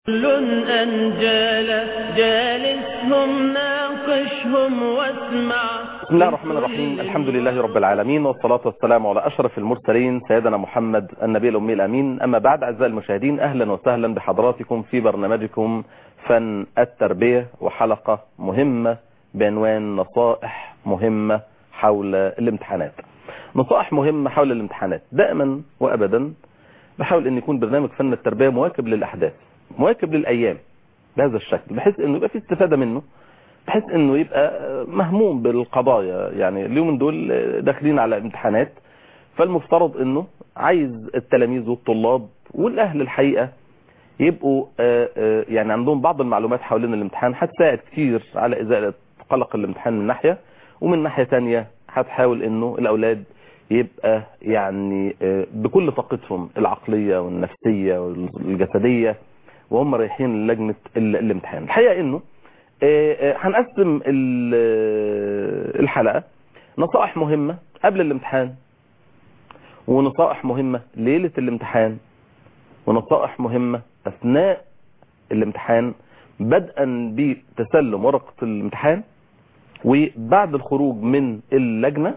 كل أنجال جالسهم ناقشهم واسمع بسم الله الرحمن الرحيم الحمد لله رب العالمين والصلاة والسلام على أشرف المرسلين سيدنا محمد النبي الأمي الأمين أما بعد أعزائي المشاهدين أهلا وسهلا بحضراتكم في برنامجكم فن التربية وحلقة مهمة بعنوان نصائح مهمة حول الامتحانات نصائح مهمة حول الامتحانات دائما وأبدا بحاول أن يكون برنامج فن التربية مواكب للأحداث مواكب للأيام بهذا الشكل بحيث أنه يبقى في استفادة منه بحيث انه يبقى مهموم بالقضايا يعني اليومين دول داخلين على امتحانات فالمفترض انه عايز التلاميذ والطلاب والاهل الحقيقة يبقوا يعني عندهم بعض المعلومات حوالين الامتحان هتساعد كتير على ازالة قلق الامتحان من ناحية ومن ناحية تانية هتحاول انه الاولاد يبقى يعني بكل طاقتهم العقلية والنفسية والجسدية وهم رايحين لجنة الامتحان الحقيقة انه هنقسم الحلقة نصائح مهمة قبل الامتحان ونصائح مهمة ليلة الامتحان ونصائح مهمة أثناء الامتحان بدءا بتسلم ورقة الامتحان وبعد الخروج من اللجنة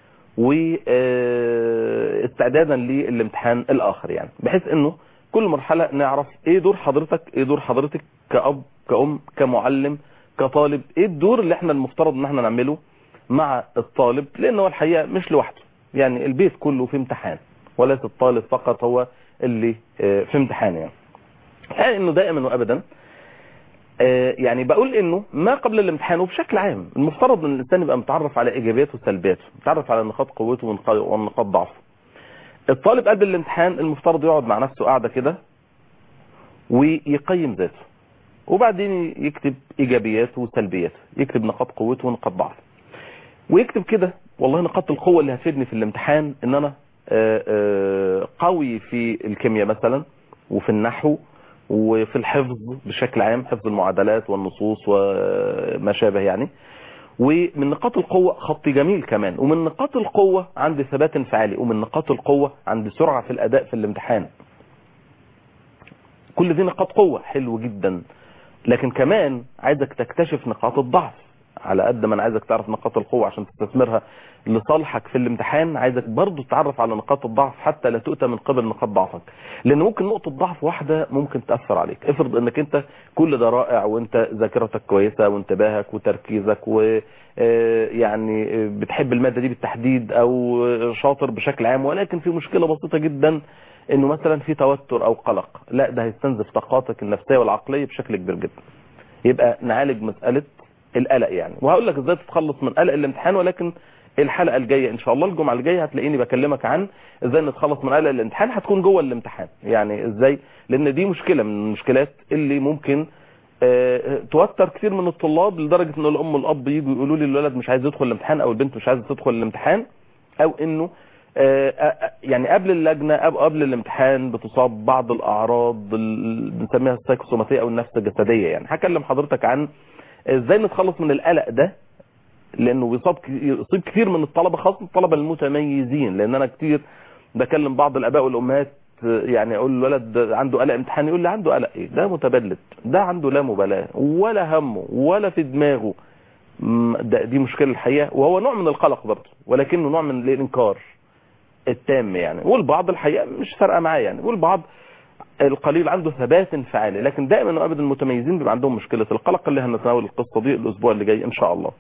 واستعدادا للامتحان الآخر يعني بحيث انه كل مرحلة نعرف ايه دور حضرتك ايه دور حضرتك كأب كأم كمعلم كطالب ايه الدور اللي احنا المفترض ان احنا نعمله مع الطالب لان هو الحقيقة مش لوحده يعني البيت كله في امتحان وليس الطالب فقط هو اللي في امتحان يعني يعني انه دائما وابدا يعني بقول انه ما قبل الامتحان وبشكل عام المفترض ان الانسان يبقى متعرف على ايجابياته وسلبياته متعرف على نقاط قوته ونقاط ضعفه الطالب قبل الامتحان المفترض يقعد مع نفسه قاعده كده ويقيم ذاته وبعدين يكتب ايجابياته وسلبياته يكتب نقاط قوته ونقاط ضعفه ويكتب كده والله نقاط القوة اللي هتفيدني في الامتحان ان انا قوي في الكيمياء مثلا وفي النحو وفي الحفظ بشكل عام حفظ المعادلات والنصوص وما شابه يعني ومن نقاط القوة خطي جميل كمان ومن نقاط القوة عندي ثبات انفعالي ومن نقاط القوة عندي سرعة في الاداء في الامتحان كل دي نقاط قوة حلو جدا لكن كمان عايزك تكتشف نقاط الضعف على قد ما انا عايزك تعرف نقاط القوة عشان تستثمرها لصالحك في الامتحان عايزك برضو تتعرف على نقاط الضعف حتى لا تؤتى من قبل نقاط ضعفك لان ممكن نقطة ضعف واحدة ممكن تأثر عليك افرض انك انت كل ده رائع وانت ذاكرتك كويسة وانتباهك وتركيزك و يعني بتحب المادة دي بالتحديد او شاطر بشكل عام ولكن في مشكلة بسيطة جدا انه مثلا في توتر او قلق لا ده هيستنزف طاقاتك النفسية والعقلية بشكل كبير جدا يبقى نعالج مسألة القلق يعني وهقول لك ازاي تتخلص من قلق الامتحان ولكن الحلقة الجاية ان شاء الله الجمعة الجاية هتلاقيني بكلمك عن ازاي نتخلص من قلق الامتحان هتكون جوه الامتحان يعني ازاي لان دي مشكلة من المشكلات اللي ممكن اه توتر كثير من الطلاب لدرجة ان الام والاب يجوا يقولوا لي الولد مش عايز يدخل الامتحان او البنت مش عايزه تدخل الامتحان او انه يعني قبل اللجنة أو قبل الامتحان بتصاب بعض الأعراض بنسميها السايكوسوماتية أو النفس الجسدية يعني هكلم حضرتك عن ازاي نتخلص من القلق ده لأنه بيصاب يصيب كثير من الطلبة خاصة الطلبة المتميزين لأن أنا كتير بكلم بعض الآباء والأمهات يعني أقول الولد عنده قلق امتحان يقول لي عنده قلق إيه ده متبلد ده عنده لا مبالاة ولا همه ولا في دماغه ده دي مشكلة الحقيقة وهو نوع من القلق برضه ولكنه نوع من الإنكار التام يعني والبعض الحقيقة مش فارقه معاه يعني والبعض القليل عنده ثبات انفعالي لكن دائما وابدا المتميزين بيبقى عندهم مشكلة القلق اللي هنتناول القصة دي الاسبوع اللي جاي ان شاء الله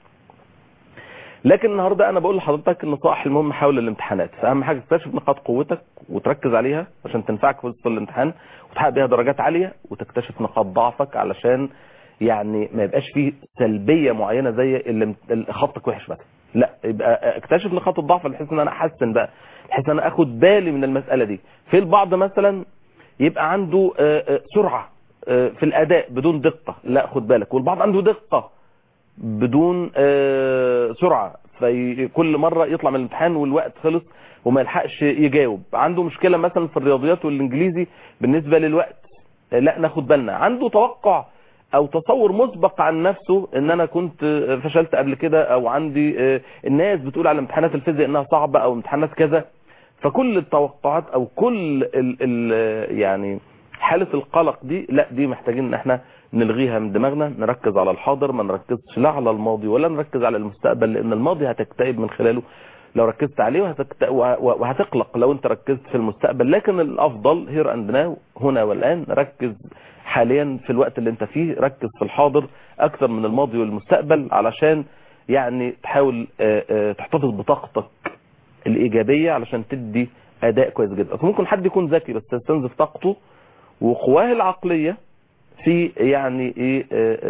لكن النهاردة انا بقول لحضرتك النصائح المهمة حول الامتحانات فاهم حاجة تكتشف نقاط قوتك وتركز عليها عشان تنفعك في وسط الامتحان وتحقق بيها درجات عالية وتكتشف نقاط ضعفك علشان يعني ما يبقاش فيه سلبية معينة زي اللي خطك وحش مثلا لا يبقى اكتشف نقاط الضعف بحيث ان انا احسن بقى بحيث ان انا اخد بالي من المسألة دي في البعض مثلا يبقى عنده سرعة في الاداء بدون دقة لا خد بالك والبعض عنده دقة بدون سرعة فكل مرة يطلع من الامتحان والوقت خلص وما يلحقش يجاوب عنده مشكلة مثلا في الرياضيات والانجليزي بالنسبة للوقت لا ناخد بالنا عنده توقع او تصور مسبق عن نفسه ان انا كنت فشلت قبل كده او عندي الناس بتقول على امتحانات الفيزياء انها صعبة او امتحانات كذا فكل التوقعات او كل ال ال يعني حالة القلق دي لا دي محتاجين ان احنا نلغيها من دماغنا نركز على الحاضر ما نركزش لا على الماضي ولا نركز على المستقبل لان الماضي هتكتئب من خلاله لو ركزت عليه وهتكت... وهتقلق لو انت ركزت في المستقبل لكن الافضل هير اند ناو هنا والان ركز حاليا في الوقت اللي انت فيه ركز في الحاضر اكثر من الماضي والمستقبل علشان يعني تحاول تحتفظ بطاقتك الايجابية علشان تدي اداء كويس جدا ممكن حد يكون ذكي بس يستنزف طاقته وقواه العقلية في يعني ايه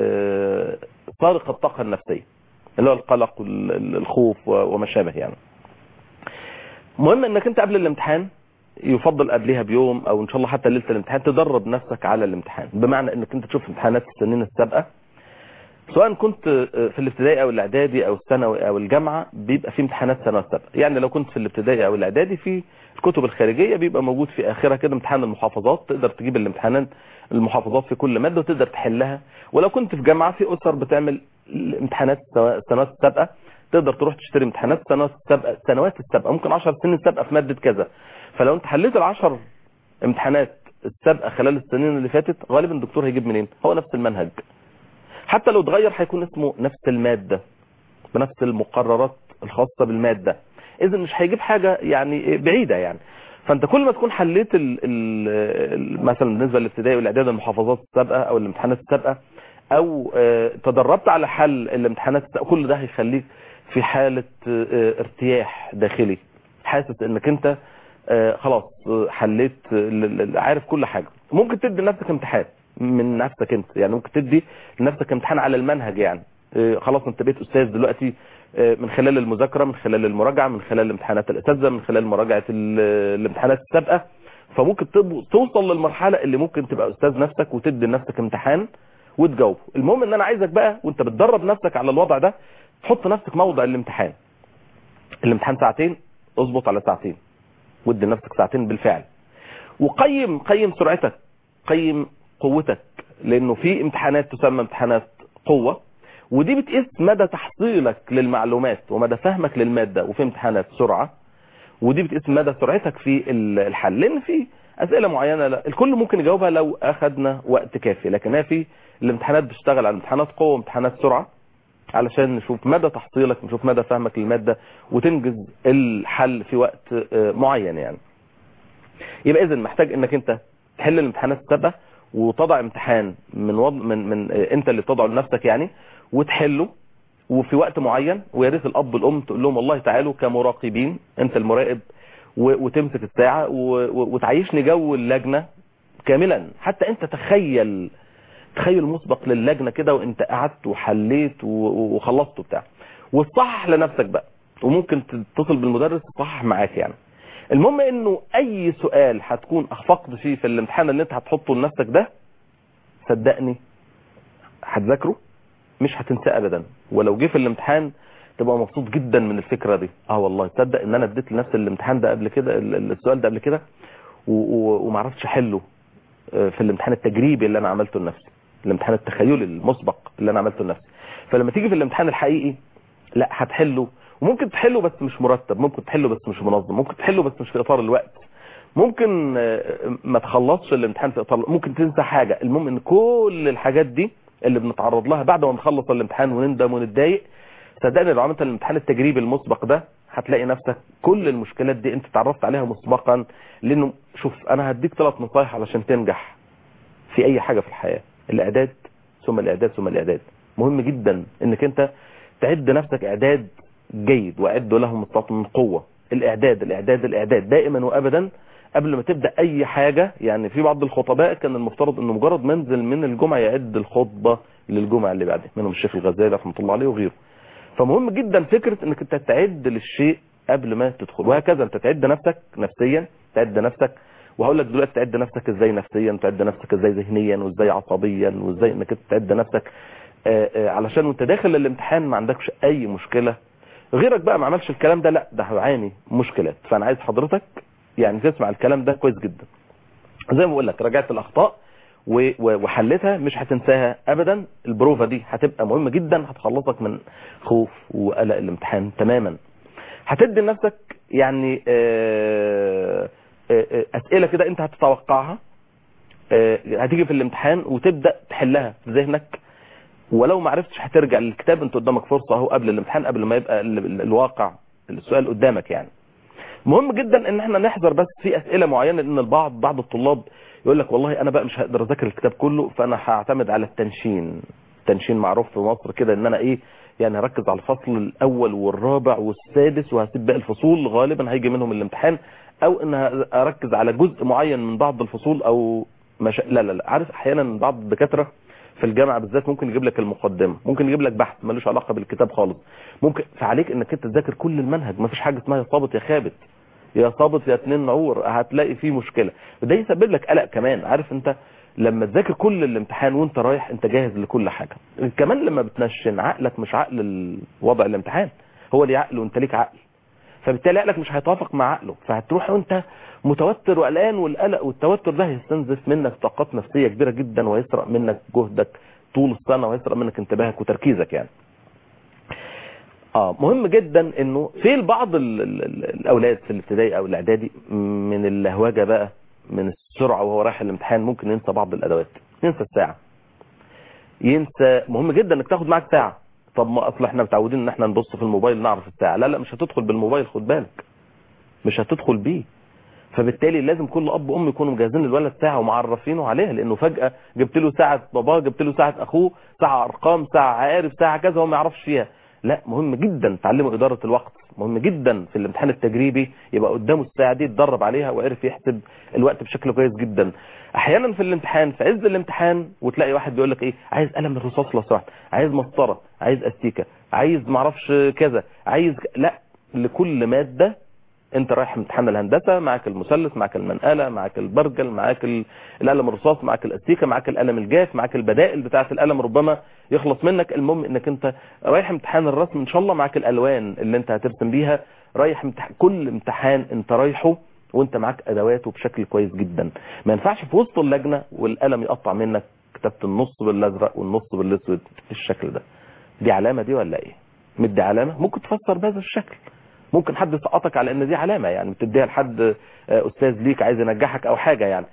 طارق الطاقة النفسية اللي هو القلق والخوف وما شابه يعني مهم انك انت قبل الامتحان يفضل قبلها بيوم او ان شاء الله حتى ليله الامتحان تدرب نفسك على الامتحان بمعنى انك انت تشوف امتحانات السنين السابقه سواء كنت في الابتدائي او الاعدادي او الثانوي او الجامعه بيبقى في امتحانات سنوات سابقه يعني لو كنت في الابتدائي او الاعدادي في الكتب الخارجيه بيبقى موجود في اخرها كده امتحان المحافظات تقدر تجيب الامتحانات المحافظات في كل ماده وتقدر تحلها ولو كنت في جامعه في اسر بتعمل امتحانات السنوات السابقه تقدر تروح تشتري امتحانات السنوات السابقه السنوات السابقه ممكن 10 سنين سابقه في ماده كذا فلو انت حليت ال10 امتحانات السابقه خلال السنين اللي فاتت غالبا الدكتور هيجيب منين هو نفس المنهج حتى لو اتغير هيكون اسمه نفس الماده بنفس المقررات الخاصه بالماده اذا مش هيجيب حاجه يعني بعيده يعني فانت كل ما تكون حليت ال ال مثلا بالنسبه للابتدائي والاعدادي المحافظات السابقه او الامتحانات السابقه او تدربت على حل الامتحانات السابقه كل ده هيخليك في حاله ارتياح داخلي حاسس انك انت خلاص حليت عارف كل حاجه ممكن تدي لنفسك امتحان من نفسك انت يعني ممكن تدي لنفسك امتحان على المنهج يعني خلاص انت بقيت استاذ دلوقتي من خلال المذاكره من خلال المراجعه من خلال امتحانات الاساتذه من خلال مراجعه الامتحانات السابقه فممكن توصل للمرحله اللي ممكن تبقى استاذ نفسك وتدي لنفسك امتحان وتجاوب المهم ان انا عايزك بقى وانت بتدرب نفسك على الوضع ده تحط نفسك موضع الامتحان الامتحان ساعتين اظبط على ساعتين ودي لنفسك ساعتين بالفعل وقيم قيم سرعتك قيم قوتك لانه في امتحانات تسمى امتحانات قوة ودي بتقيس مدى تحصيلك للمعلومات ومدى فهمك للمادة وفي امتحانات سرعة ودي بتقيس مدى سرعتك في الحل لان في اسئلة معينة لا الكل ممكن يجاوبها لو اخدنا وقت كافي لكن هي في الامتحانات بتشتغل على امتحانات قوة وامتحانات سرعة علشان نشوف مدى تحصيلك نشوف مدى فهمك للمادة وتنجز الحل في وقت معين يعني يبقى اذا محتاج انك انت تحل الامتحانات السابقة وتضع امتحان من وضع من من انت اللي تضعه لنفسك يعني وتحله وفي وقت معين ويا ريت الاب والام تقول لهم والله تعالوا كمراقبين انت المراقب وتمسك الساعه وتعيشني جو اللجنه كاملا حتى انت تخيل تخيل مسبق للجنه كده وانت قعدت وحليت وخلصت بتاع وتصحح لنفسك بقى وممكن تتصل بالمدرس تصحح معاك يعني المهم انه اي سؤال هتكون اخفقت فيه في الامتحان اللي انت هتحطه لنفسك ده صدقني هتذاكره مش هتنساه ابدا ولو جه في الامتحان تبقى مبسوط جدا من الفكره دي اه والله تصدق ان انا اديت لنفسي الامتحان ده قبل كده السؤال ده قبل كده وما عرفتش احله في الامتحان التجريبي اللي انا عملته لنفسي الامتحان التخيلي المسبق اللي انا عملته لنفسي فلما تيجي في الامتحان الحقيقي لا هتحله وممكن تحله بس مش مرتب ممكن تحله بس مش منظم ممكن تحله بس مش في اطار الوقت ممكن ما تخلصش الامتحان في اطار ممكن تنسى حاجة المهم ان كل الحاجات دي اللي بنتعرض لها بعد ما نخلص الامتحان ونندم ونتضايق صدقني لو عملت الامتحان التجريبي المسبق ده هتلاقي نفسك كل المشكلات دي انت تعرفت عليها مسبقا لانه شوف انا هديك ثلاث نصايح علشان تنجح في اي حاجة في الحياة الاعداد ثم الاعداد ثم الاعداد مهم جدا انك انت تعد نفسك اعداد جيد واعدوا لهم استطاعتم من قوة الاعداد الاعداد الاعداد دائما وابدا قبل ما تبدأ اي حاجة يعني في بعض الخطباء كان المفترض انه مجرد منزل من الجمعة يعد الخطبة للجمعة اللي بعدها منهم الشيخ الغزالي رحمة الله عليه وغيره فمهم جدا فكرة انك انت تعد للشيء قبل ما تدخل وهكذا انت تعد نفسك نفسيا تعد نفسك وهقول لك دلوقتي تعد نفسك ازاي نفسيا تعد نفسك ازاي ذهنيا وازاي عصبيا وازاي انك انت تعد نفسك آآ آآ علشان وانت داخل الامتحان ما عندكش اي مشكلة غيرك بقى ما عملش الكلام ده لا ده هيعاني مشكلات فانا عايز حضرتك يعني تسمع الكلام ده كويس جدا زي ما بقول لك راجعت الاخطاء وحلتها مش هتنساها ابدا البروفة دي هتبقى مهمة جدا هتخلصك من خوف وقلق الامتحان تماما هتدي لنفسك يعني اسئلة كده انت هتتوقعها آه، هتيجي في الامتحان وتبدا تحلها في ذهنك ولو ما عرفتش هترجع للكتاب انت قدامك فرصه اهو قبل الامتحان قبل ما يبقى ال- ال- الواقع السؤال قدامك يعني مهم جدا ان احنا نحذر بس في اسئله معينه لان البعض بعض الطلاب يقول لك والله انا بقى مش هقدر اذاكر الكتاب كله فانا هعتمد على التنشين التنشين معروف في مصر كده ان انا ايه يعني هركز على الفصل الاول والرابع والسادس وهسيب باقي الفصول غالبا هيجي منهم الامتحان او ان اركز على جزء معين من بعض الفصول او مش... لا لا لا عارف احيانا بعض الدكاتره في الجامعه بالذات ممكن يجيب لك المقدمه ممكن يجيب لك بحث ملوش علاقه بالكتاب خالص ممكن فعليك انك انت تذاكر كل المنهج ما فيش حاجه اسمها يا صابت يا خابت يا صابت يا اتنين نعور هتلاقي فيه مشكله وده يسبب لك قلق كمان عارف انت لما تذاكر كل الامتحان وانت رايح انت جاهز لكل حاجه كمان لما بتنشن عقلك مش عقل الوضع الامتحان هو ليه عقل وانت ليك عقل فبالتالي عقلك مش هيتوافق مع عقله فهتروح وانت متوتر وقلقان والقلق والتوتر ده هيستنزف منك طاقات نفسيه كبيره جدا ويسرق منك جهدك طول السنه ويسرق منك انتباهك وتركيزك يعني اه مهم جدا انه في البعض ال ال ال الاولاد في الابتدائي او الاعدادي من اللهوجه بقى من السرعه وهو رايح الامتحان ممكن ينسى بعض الادوات ينسى الساعه ينسى مهم جدا انك تاخد معاك ساعه طب ما اصل احنا متعودين ان احنا نبص في الموبايل نعرف الساعه لا لا مش هتدخل بالموبايل خد بالك مش هتدخل بيه فبالتالي لازم كل اب وام يكونوا مجهزين للولد ساعه ومعرفينه عليها لانه فجاه جبت له ساعه باباه جبت له ساعه اخوه ساعه ارقام ساعه عارف ساعه كذا هو ما يعرفش فيها لا مهم جدا تعلموا اداره الوقت مهم جدا في الامتحان التجريبي يبقى قدامه الساعه دي يتدرب عليها وعرف يحسب الوقت بشكل كويس جدا احيانا في الامتحان في عز الامتحان وتلاقي واحد بيقول لك ايه عايز قلم الرصاص لو سمحت عايز مسطره عايز استيكه عايز معرفش كذا عايز ك... لا لكل ماده انت رايح امتحان الهندسه معاك المثلث معاك المنقله معاك البرجل معاك ال- القلم الرصاص معاك الاستيكه معاك القلم الجاف معاك البدائل بتاعه القلم ربما يخلص منك المهم انك انت رايح امتحان الرسم ان شاء الله معاك الالوان اللي انت هترسم بيها رايح امتحان كل امتحان انت رايحه وانت معاك ادواته بشكل كويس جدا ما ينفعش في وسط اللجنه والقلم يقطع منك كتبت النص بالازرق والنص بالاسود الشكل ده دي علامه دي ولا ايه مدي علامه ممكن تفسر بهذا الشكل ممكن حد يسقطك على ان دي علامه يعني بتديها لحد آه، استاذ ليك عايز ينجحك او حاجه يعني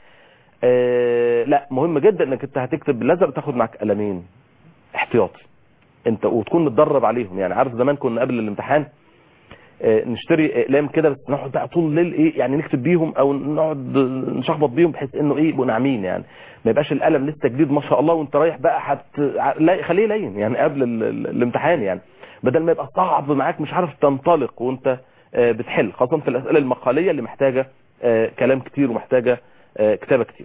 آه، لا مهم جدا انك انت هتكتب بالازرق تاخد معاك قلمين احتياطي انت وتكون متدرب عليهم يعني عارف زمان كنا قبل الامتحان آه، نشتري اقلام كده بس نقعد بقى طول الليل ايه يعني نكتب بيهم او نقعد نشخبط بيهم بحيث انه ايه يبقوا ناعمين يعني ما يبقاش القلم لسه جديد ما شاء الله وانت رايح بقى حت لا خليه لين يعني قبل ال- ال- الامتحان يعني بدل ما يبقى صعب معاك مش عارف تنطلق وانت آه، بتحل خاصة في الاسئلة المقالية اللي محتاجة آه، كلام كتير ومحتاجة آه، كتابة كتير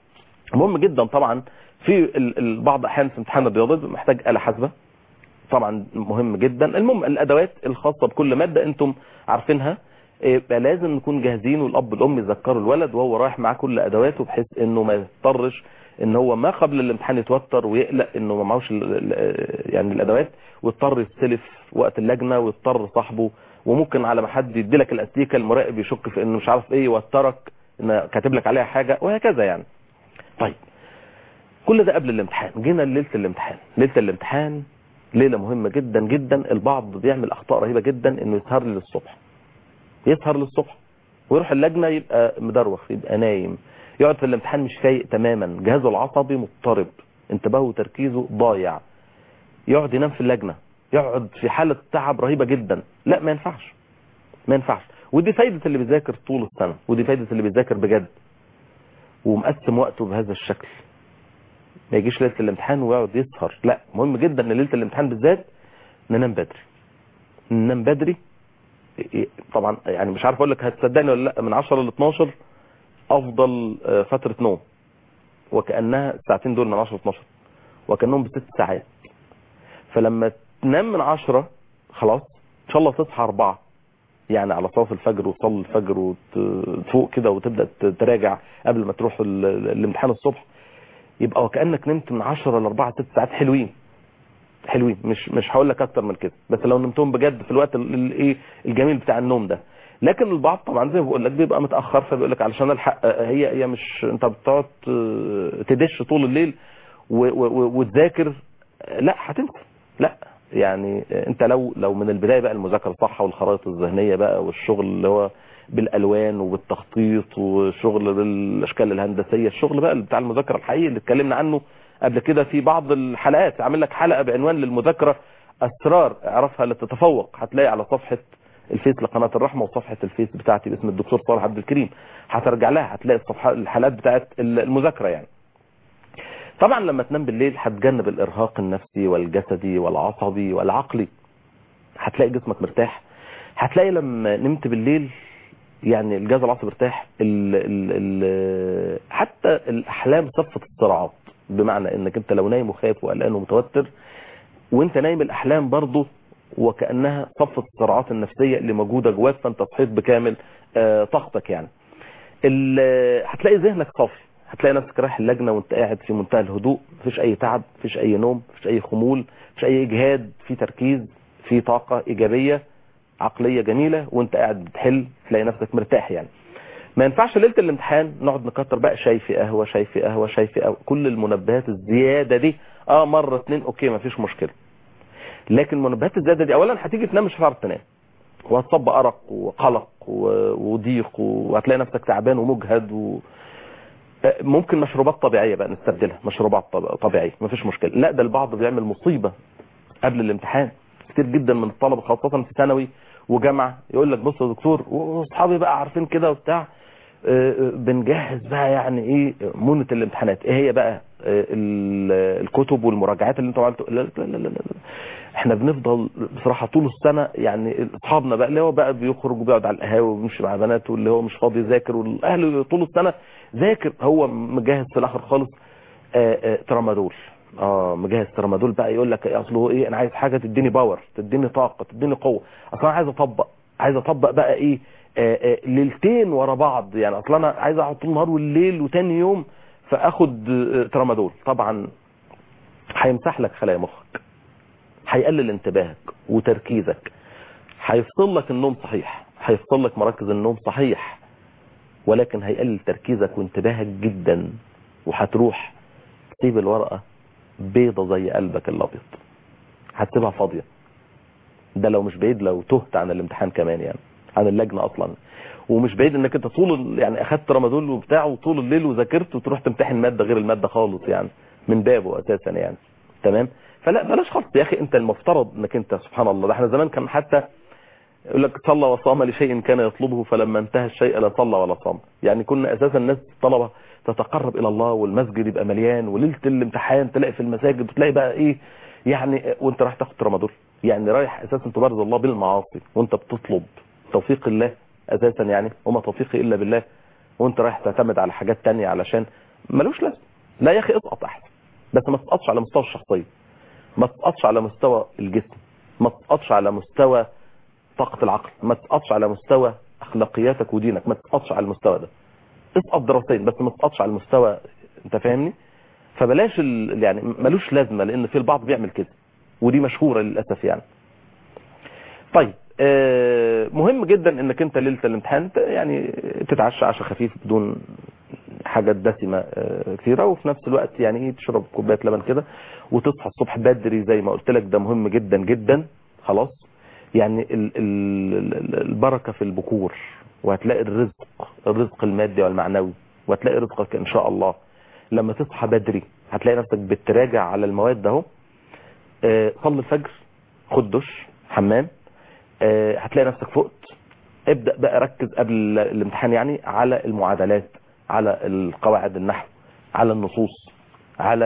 مهم جدا طبعا في ال- ال- بعض احيان في امتحان الرياضيات بيبقى محتاج آلة حاسبة طبعا مهم جدا المهم الادوات الخاصة بكل مادة انتم عارفينها يبقى لازم نكون جاهزين والاب والام يذكروا الولد وهو رايح معاه كل ادواته بحيث انه ما يضطرش ان هو ما قبل الامتحان يتوتر ويقلق انه ما معهوش ال- ال- يعني الادوات ويضطر يستلف وقت اللجنه ويضطر صاحبه وممكن على ما حد يدي لك الاستيكه المراقب يشك في انه مش عارف ايه يوترك ان كاتب لك عليها حاجه وهكذا يعني طيب كل ده قبل الامتحان جينا ليله الامتحان ليله الامتحان ليله مهمه جدا جدا البعض بيعمل اخطاء رهيبه جدا انه يسهر لي للصبح يسهر للصبح ويروح اللجنه يبقى مدروخ يبقى نايم يقعد في الامتحان مش فايق تماما جهازه العصبي مضطرب انتباهه وتركيزه ضايع يقعد ينام في اللجنه يقعد في حاله تعب رهيبه جدا لا ما ينفعش ما ينفعش ودي فايده اللي بيذاكر طول السنه ودي فايده اللي بيذاكر بجد ومقسم وقته بهذا الشكل ما يجيش ليله الامتحان ويقعد يسهر لا مهم جدا ان ليله الامتحان بالذات ننام بدري ننام بدري طبعا يعني مش عارف اقول لك هتصدقني ولا لا من 10 ل 12 افضل آه، فتره نوم وكانها الساعتين دول من 10 ل 12 وكانهم بست ساعات فلما تنام من 10 خلاص ان شاء الله تصحى 4 يعني على صلاة الفجر وتصلي الفجر وتفوق كده وتبدا ت- تراجع قبل ما تروح ال- ال- الامتحان الصبح يبقى وكانك نمت من 10 ل 4 6 ساعات حلوين حلوين مش مش هقول لك اكتر من كده بس لو نمتهم بجد في الوقت ال- ال- ايه الجميل بتاع النوم ده لكن البعض طبعا زي ما بقول لك بيبقى متاخر فبيقول لك علشان الحق آه، هي هي مش انت بتقعد آه، تدش طول الليل و- و- و- وتذاكر آه، لا هتنسى لا يعني آه، انت لو لو من البدايه بقى المذاكره صح والخرائط الذهنيه بقى والشغل اللي هو بالالوان وبالتخطيط وشغل بالاشكال الهندسيه الشغل بقى بتاع المذاكره الحقيقي اللي اتكلمنا عنه قبل كده في بعض الحلقات عامل لك حلقه بعنوان للمذاكره اسرار اعرفها لتتفوق هتلاقي على صفحه الفيس لقناه الرحمه وصفحه الفيس بتاعتي باسم الدكتور صالح عبد الكريم هترجع لها هتلاقي الصفحه الحلقات بتاعت المذاكره يعني طبعا لما تنام بالليل هتجنب الارهاق النفسي والجسدي والعصبي والعقلي هتلاقي جسمك مرتاح هتلاقي لما نمت بالليل يعني الجهاز العصبي ارتاح ال ال ال حتى الاحلام صفت الصراعات بمعنى انك انت لو نايم وخايف وقلقان ومتوتر وانت نايم الاحلام برضه وكانها صفت الصراعات النفسيه اللي موجوده جواك فانت صحيت بكامل آه طاقتك يعني هتلاقي ذهنك صافي هتلاقي نفسك رايح اللجنه وانت قاعد في منتهى الهدوء مفيش اي تعب مفيش اي نوم مفيش اي خمول مفيش اي اجهاد في تركيز في طاقه ايجابيه عقليه جميله وانت قاعد بتحل تلاقي نفسك مرتاح يعني ما ينفعش ليله الامتحان نقعد نكتر بقى شاي في قهوه شاي في قهوه شاي في قهوه كل المنبهات الزياده دي اه مره اتنين اوكي مفيش مشكله لكن المنبهات الزياده دي اولا هتيجي تنام مش هتعرف تنام وهتصب ارق وقلق وضيق وهتلاقي نفسك تعبان ومجهد و... ممكن مشروبات طبيعيه بقى نستبدلها مشروبات طبيعيه مفيش مشكله لا ده البعض بيعمل مصيبه قبل الامتحان كتير جدا من الطلبه خاصه في ثانوي وجامعه يقول لك بص يا دكتور واصحابي بقى عارفين كده وبتاع بنجهز بقى يعني ايه مونة الامتحانات ايه هي بقى الكتب والمراجعات اللي انتوا عملتوا لا لا لا لا احنا بنفضل بصراحه طول السنه يعني اصحابنا بقى اللي هو بقى بيخرج وبيقعد على القهاوي وبيمشي مع بناته واللي هو مش فاضي يذاكر والاهل طول السنه ذاكر هو مجهز في الاخر خالص ترامادول اه مجهز ترامادول بقى يقول لك اصله ايه انا عايز حاجه تديني باور تديني طاقه تديني قوه اصلا انا عايز اطبق عايز اطبق بقى ايه آآ آآ ليلتين ورا بعض يعني اصلا انا عايز اقعد طول النهار والليل وتاني يوم فاخد ترامادول طبعا هيمسح لك خلايا مخك هيقلل انتباهك وتركيزك هيفصل لك النوم صحيح هيفصل لك مراكز النوم صحيح ولكن هيقلل تركيزك وانتباهك جدا وهتروح تسيب الورقة بيضة زي قلبك الابيض هتسيبها فاضية ده لو مش بعيد لو تهت عن الامتحان كمان يعني عن اللجنة اصلا ومش بعيد انك انت طول يعني اخدت رمضان وبتاع وطول الليل وذاكرت وتروح تمتحن مادة غير المادة خالص يعني من بابه اساسا يعني تمام فلا بلاش خالص يا اخي انت المفترض انك انت سبحان الله ده احنا زمان كان حتى يقول لك صلى وصام لشيء كان يطلبه فلما انتهى الشيء لا صلى ولا صام يعني كنا اساسا الناس طلبه تتقرب الى الله والمسجد يبقى مليان وليله الامتحان تلاقي في المساجد تلاقي بقى ايه يعني وانت رايح تاخد رمضان يعني رايح اساسا تبارز الله بالمعاصي وانت بتطلب توفيق الله اساسا يعني وما توفيقي الا بالله وانت رايح تعتمد على حاجات تانية علشان ملوش لازمه لا يا اخي اسقط احسن بس ما تسقطش على مستوى الشخصيه ما تسقطش على مستوى الجسم ما تسقطش على مستوى طاقة العقل ما تسقطش على مستوى اخلاقياتك ودينك ما تسقطش على المستوى ده اسقط دراسيا بس ما تسقطش على المستوى انت فاهمني فبلاش ال... يعني ملوش لازمه لان في البعض بيعمل كده ودي مشهوره للاسف يعني طيب آه مهم جدا انك انت ليله الامتحان يعني تتعشى عشاء خفيف بدون حاجات دسمه آه كثيره وفي نفس الوقت يعني ايه تشرب كوبايه لبن كده وتصحى الصبح بدري زي ما قلت لك ده مهم جدا جدا خلاص يعني ال ال البركة في البكور وهتلاقي الرزق الرزق المادي والمعنوي وهتلاقي رزقك ان شاء الله لما تصحى بدري هتلاقي نفسك بتراجع على المواد ده اه صلي الفجر خد دش حمام اه هتلاقي نفسك فقت ابدأ بقى ركز قبل الامتحان يعني على المعادلات على القواعد النحو على النصوص على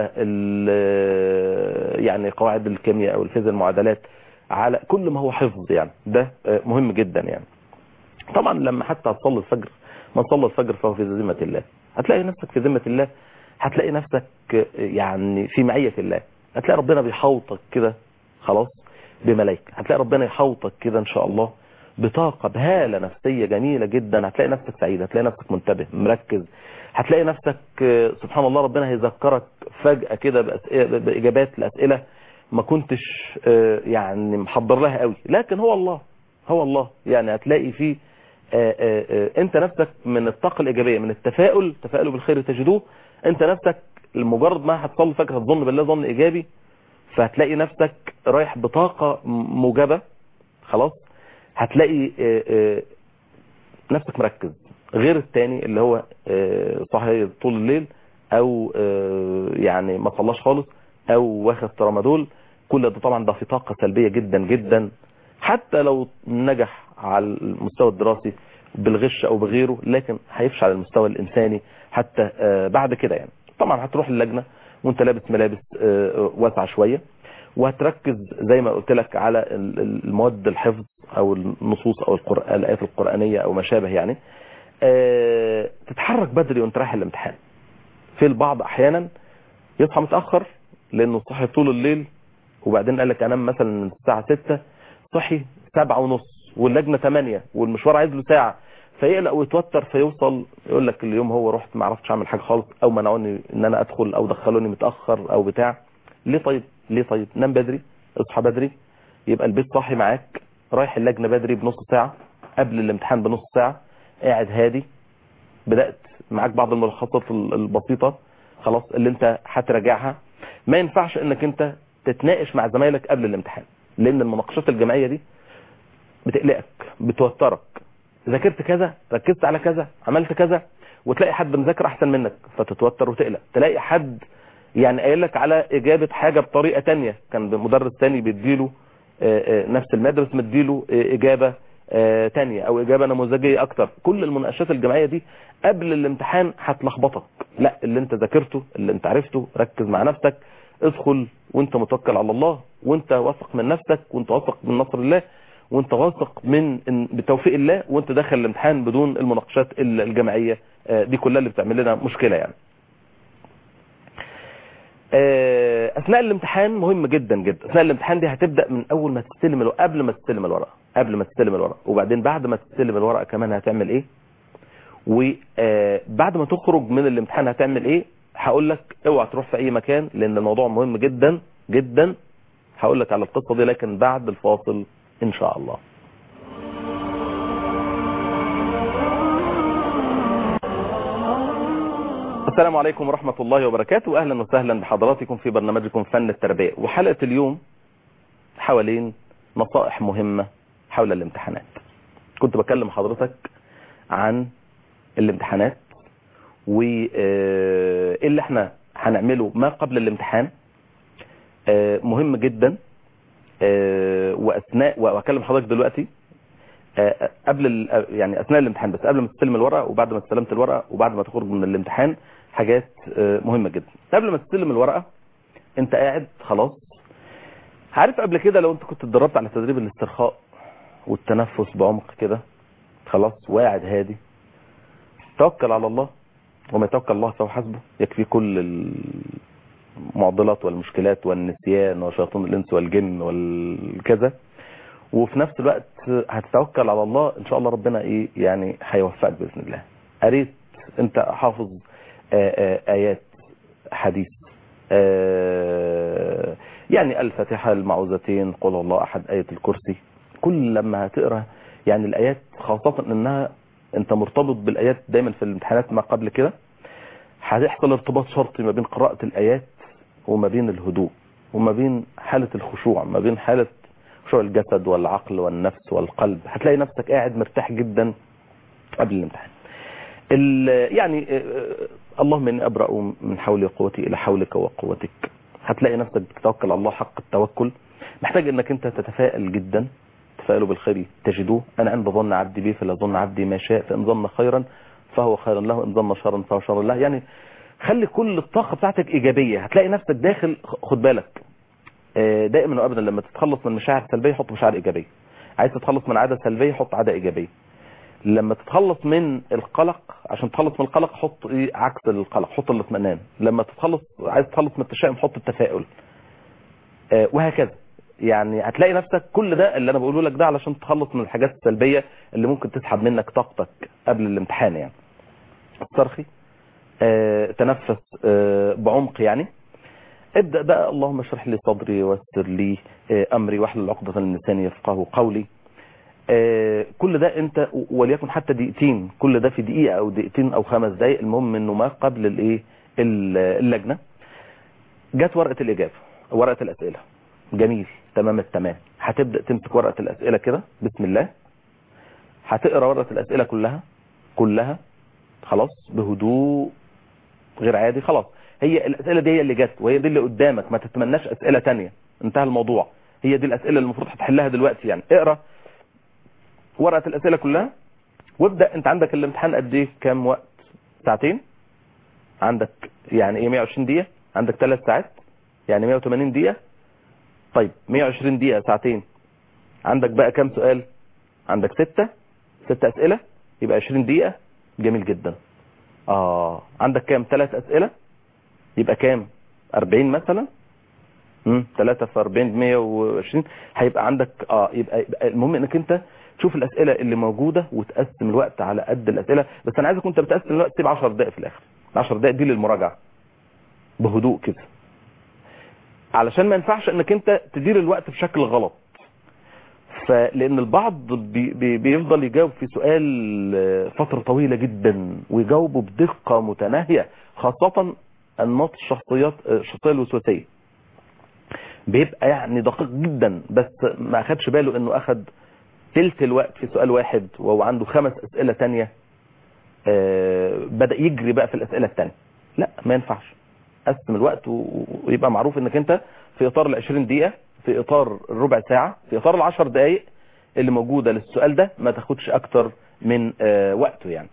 يعني قواعد الكيمياء او الفيزياء المعادلات على كل ما هو حفظ يعني ده مهم جدا يعني طبعا لما حتى هتصلي الفجر ما تصلي الفجر فهو في ذمة الله هتلاقي نفسك في ذمة الله هتلاقي نفسك يعني في معية الله هتلاقي ربنا بيحوطك كده خلاص بملائكة هتلاقي ربنا يحوطك كده ان شاء الله بطاقة بهالة نفسية جميلة جدا هتلاقي نفسك سعيد هتلاقي نفسك منتبه مركز هتلاقي نفسك سبحان الله ربنا هيذكرك فجأة كده بإجابات الأسئلة ما كنتش يعني محضر لها قوي لكن هو الله هو الله يعني هتلاقي فيه انت نفسك من الطاقة الايجابية من التفاؤل تفاؤلوا بالخير تجدوه انت نفسك لمجرد ما هتصلي فجأة هتظن بالله ظن ايجابي فهتلاقي نفسك رايح بطاقة موجبة خلاص هتلاقي نفسك مركز غير التاني اللي هو آه، صاحي طول الليل او آه، يعني ما صلاش خالص او واخد ترامادول كل ده طبعا ده في طاقة سلبية جدا جدا حتى لو نجح على المستوى الدراسي بالغش او بغيره لكن هيفشل على المستوى الانساني حتى آه، بعد كده يعني طبعا هتروح اللجنة وانت لابس ملابس آه، واسعة شوية وهتركز زي ما قلت لك على ال- ال- المواد الحفظ او النصوص او القرآن الايات القرآنية او ما شابه يعني آه، تتحرك بدري وانت رايح الامتحان في البعض احيانا يصحى متاخر لانه صحي طول الليل وبعدين قال لك انام مثلا من الساعه 6 صحي 7 ونص واللجنه 8 والمشوار عايز له ساعه فيقلق ويتوتر فيوصل يقول لك اليوم هو رحت ما عرفتش اعمل حاجه خالص او منعوني ان انا ادخل او دخلوني متاخر او بتاع ليه طيب ليه طيب نام بدري اصحى بدري يبقى البيت صاحي معاك رايح اللجنه بدري بنص ساعه قبل الامتحان بنص ساعه قاعد هادي بدأت معاك بعض الملخصات ال- البسيطة خلاص اللي انت هتراجعها ما ينفعش انك انت تتناقش مع زمايلك قبل الامتحان لان المناقشات الجماعية دي بتقلقك بتوترك ذاكرت كذا ركزت على كذا عملت كذا وتلاقي حد مذاكر احسن منك فتتوتر وتقلق تلاقي حد يعني قايل لك على اجابة حاجة بطريقة تانية كان مدرس تاني بيديله آه، آه، نفس المادة بس مديله آه، اجابة آه، تانية او اجابة نموذجية اكتر كل المناقشات الجماعية دي قبل الامتحان هتلخبطك لا اللي انت ذاكرته اللي انت عرفته ركز مع نفسك ادخل وانت متوكل على الله وانت واثق من نفسك وانت واثق من نصر الله وانت واثق من إن- بتوفيق الله وانت داخل الامتحان بدون المناقشات ال- الجماعية آه، دي كلها اللي بتعمل لنا مشكلة يعني آه، اثناء الامتحان مهم جدا جدا اثناء الامتحان دي هتبدا من اول ما تستلم الورقه قبل ما تستلم الورقه قبل ما تستلم الورقه وبعدين بعد ما تستلم الورقه كمان هتعمل ايه وبعد ما تخرج من الامتحان هتعمل ايه هقول لك اوعى تروح في اي مكان لان الموضوع مهم جدا جدا هقول لك على القصه دي لكن بعد الفاصل ان شاء الله السلام عليكم ورحمة الله وبركاته أهلا وسهلا بحضراتكم في برنامجكم فن التربية وحلقة اليوم حوالين نصائح مهمة حول الامتحانات كنت بكلم حضرتك عن الامتحانات وايه اللي احنا هنعمله ما قبل الامتحان آه، مهم جدا آه، واثناء واكلم حضرتك دلوقتي آه، قبل ال- يعني اثناء الامتحان بس قبل ما تستلم الورقه وبعد ما استلمت الورقه وبعد ما تخرج من الامتحان حاجات آه، مهمه جدا قبل ما تستلم الورقه انت قاعد خلاص عارف قبل كده لو انت كنت اتدربت على تدريب الاسترخاء والتنفس بعمق كده خلاص وقاعد هادي توكل على الله وما يتوكل الله فهو حسبه يكفي كل المعضلات والمشكلات والنسيان وشياطين الانس والجن والكذا وفي نفس الوقت هتتوكل على الله ان شاء الله ربنا ايه يعني هيوفقك باذن الله قريت انت حافظ آه، آه، ايات حديث آه، يعني الفاتحه المعوذتين قل هو الله احد ايه الكرسي كل لما هتقرا يعني الايات خاصه انها انت مرتبط بالايات دايما في الامتحانات ما قبل كده هيحصل ارتباط شرطي ما بين قراءه الايات وما بين الهدوء وما بين حاله الخشوع ما بين حاله خشوع الجسد والعقل والنفس والقلب هتلاقي نفسك قاعد مرتاح جدا قبل الامتحان ال- يعني آه، آه، اللهم اني ابرا من حولي وقوتي الى حولك وقوتك هتلاقي نفسك بتتوكل على الله حق التوكل محتاج انك انت تتفائل جدا تفائلوا بالخير تجدوه انا عند ظن عبدي بي فلا ظن عبدي ما شاء فان ظن خيرا فهو خير له ان ظن شرا فهو شر له يعني خلي كل الطاقه بتاعتك ايجابيه هتلاقي نفسك داخل خد بالك آه، دائما وابدا لما تتخلص من مشاعر سلبيه حط مشاعر ايجابيه عايز تتخلص من عاده سلبيه حط عاده ايجابيه لما تتخلص من القلق عشان تتخلص من القلق حط ايه عكس القلق حط الاطمئنان لما تتخلص عايز تتخلص من التشاؤم حط التفاؤل آه، وهكذا يعني هتلاقي نفسك كل ده اللي انا بقوله لك ده علشان تتخلص من الحاجات السلبيه اللي ممكن تسحب منك طاقتك قبل الامتحان يعني استرخي آه، تنفس آه، بعمق يعني ابدأ بقى اللهم اشرح لي صدري ويسر لي آه، امري واحلل عقدة من لساني يفقهوا قولي آه، كل ده انت وليكن حتى دقيقتين كل ده في دقيقة او دقيقتين او خمس دقايق المهم انه ما قبل الايه ال- اللجنة جت ورقة الاجابة ورقة الاسئلة جميل تمام التمام هتبدأ تمسك ورقة الاسئلة كده بسم الله هتقرا ورقه الاسئله كلها كلها خلاص بهدوء غير عادي خلاص هي الاسئله دي هي اللي جت وهي دي اللي قدامك ما تتمناش اسئله تانية انتهى الموضوع هي دي الاسئله اللي المفروض هتحلها دلوقتي يعني اقرا ورقه الاسئله كلها وابدا انت عندك الامتحان قد ايه كام وقت ساعتين عندك يعني ايه 120 دقيقه عندك 3 ساعات يعني 180 دقيقه طيب 120 دقيقه ساعتين عندك بقى كام سؤال عندك ستة ستة اسئله يبقى 20 دقيقه جميل جدا اه عندك كام ثلاث اسئله يبقى كام 40 مثلا امم 3 في 40 120 هيبقى عندك اه يبقى, يبقى المهم انك انت تشوف الاسئله اللي موجوده وتقسم الوقت على قد الاسئله بس انا عايزك وانت بتقسم الوقت تسيب 10 دقائق في الاخر 10 دقائق دي للمراجعه بهدوء كده علشان ما ينفعش انك انت تدير الوقت بشكل غلط فلان البعض بي بي بيفضل يجاوب في سؤال فترة طويلة جدا ويجاوبه بدقة متناهية خاصة النمط الشخصيات الشخصية الوسواسية بيبقى يعني دقيق جدا بس ما اخدش باله انه اخد تلت الوقت في سؤال واحد وهو عنده خمس اسئلة تانية بدأ يجري بقى في الاسئلة التانية لا ما ينفعش قسم الوقت ويبقى معروف انك انت في اطار ال 20 دقيقة في اطار الربع ساعة في اطار العشر دقايق اللي موجودة للسؤال ده ما تاخدش اكتر من آه وقته يعني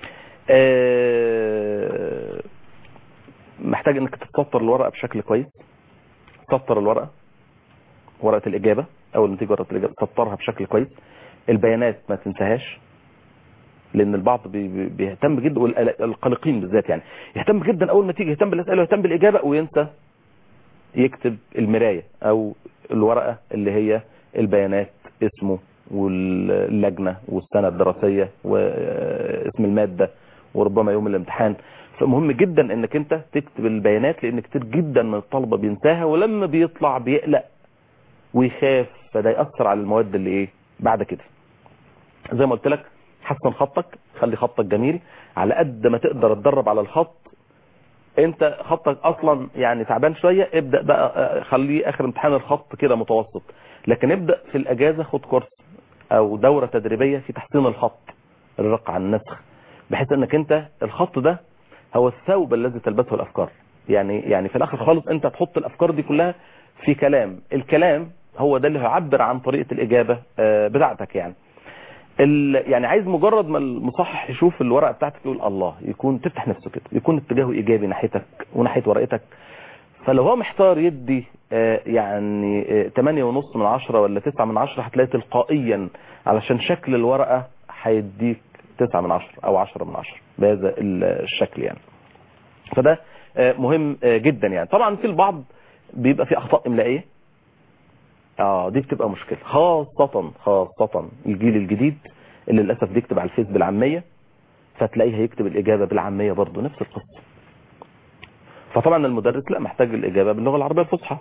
آه محتاج انك تسطر الورقة بشكل كويس سطر الورقة ورقة الاجابة اول ما تيجي ورقة الاجابة سطرها بشكل كويس البيانات ما تنساهاش لان البعض بي بيهتم جدا والقلقين بالذات يعني يهتم جدا اول ما تيجي يهتم بالاسئله ويهتم بالاجابه وينسى يكتب المرايه او الورقه اللي هي البيانات اسمه واللجنه والسنه الدراسيه واسم الماده وربما يوم الامتحان فمهم جدا انك انت تكتب البيانات لان كتير جدا من الطلبه بينساها ولما بيطلع بيقلق ويخاف فده ياثر على المواد اللي ايه بعد كده زي ما قلت لك حسن خطك خلي خطك جميل على قد ما تقدر تدرب على الخط انت خطك اصلا يعني تعبان شوية ابدأ بقى خليه اخر امتحان الخط كده متوسط لكن ابدأ في الاجازة خد كورس او دورة تدريبية في تحسين الخط الرق عن النسخ بحيث انك انت الخط ده هو الثوب الذي تلبسه الافكار يعني يعني في الاخر خالص انت تحط الافكار دي كلها في كلام الكلام هو ده اللي هيعبر عن طريقة الاجابة بتاعتك يعني يعني عايز مجرد ما المصحح يشوف الورقه بتاعتك يقول الله يكون تفتح نفسه كده يكون اتجاهه ايجابي ناحيتك وناحيه ورقتك فلو هو محتار يدي يعني 8 ونص من 10 ولا 9 من 10 هتلاقي تلقائيا علشان شكل الورقه هيديك 9 من 10 او 10 من 10 بهذا الشكل يعني فده مهم جدا يعني طبعا في البعض بيبقى في اخطاء املائيه اه دي بتبقى مشكلة خاصة خاصة الجيل الجديد اللي للأسف بيكتب على الفيس بالعامية فتلاقيه هيكتب الإجابة بالعامية برضه نفس القصة فطبعا المدرس لا محتاج الإجابة باللغة العربية الفصحى